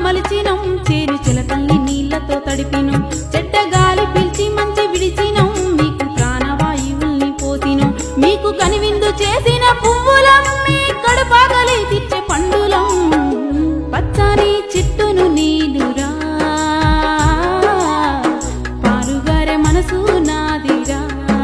మలిచినం చేరు చిలకల్ని నీళ్లతో తడిపినం చెడ్డ గాలి పిలిచి మంచి విడిచినం మీకు ప్రాణవాయువుల్ని పోసినం మీకు కనివిందు చేసిన పువ్వులం మీ కడుపాగలి తెచ్చే పండులం పచ్చని చిట్టును నీలురా పాలుగారే మనసు నాదిరా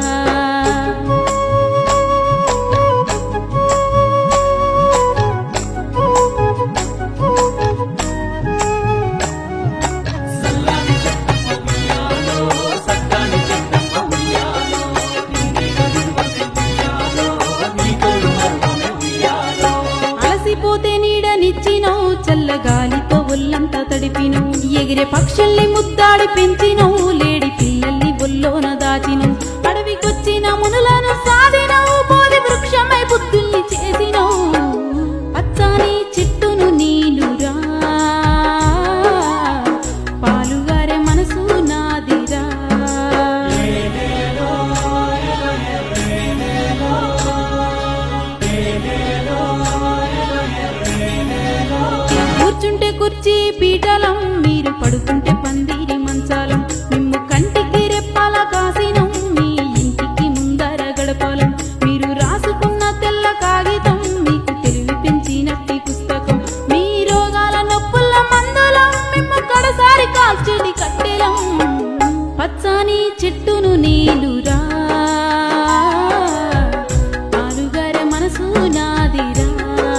సల్లాని చెట్టమ్మ ఉయ్యాలో సత్తాని చెట్టమ్మ ఉయ్యాలో నిన్నే కదిలివసే ఉయ్యాలో నీ తోడు మరువనే ఉయ్యాలో అలసిపోతే నీడనిచ్చినవు చల్లగాలితో ఒళ్ళంతా తడిపినవు ఎగిరే పక్షుల్ని ముద్దాడి పెంచినవు లేడి పిల్లల్ని ఒల్లోన దాచినవు అడవికొచ్చిన మునులను సాధినవు బోధి వృక్షమై బుద్ధుల్ని చేసినవు పచ్చని చెట్టును నీలురా పాలుగారే మనసు నాదిరా కూర్చుంటే కుర్చీ పీటలం మీరు పడుకుంటే పందిరి మంచాలం మిమ్ము కంటికి రెప్పాల కాసినం మీ ఇంటికి ముందర గడపాలం మీరు రాసుకున్న తెల్ల కాగితం మీకు తెలివి పెంచినట్టి పుస్తకం మీ రోగాల నొప్పుల మందులం మిమ్ము కడసారి కాల్చెడి కట్టెలం పచ్చని చెట్టును నీలురా పాలుగారే మనసు నాదిరా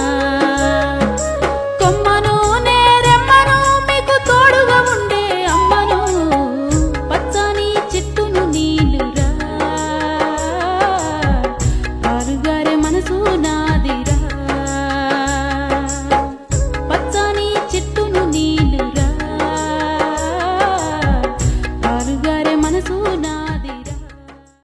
కొమ్మను నేరెమ్మను మీకు తోడుగా ఉండే అమ్మను పచ్చని చెట్టును నీలురా పాలుగారే మనసు నాదిరా పచ్చని చెట్టును నీలురా పాలుగారే మనసు నా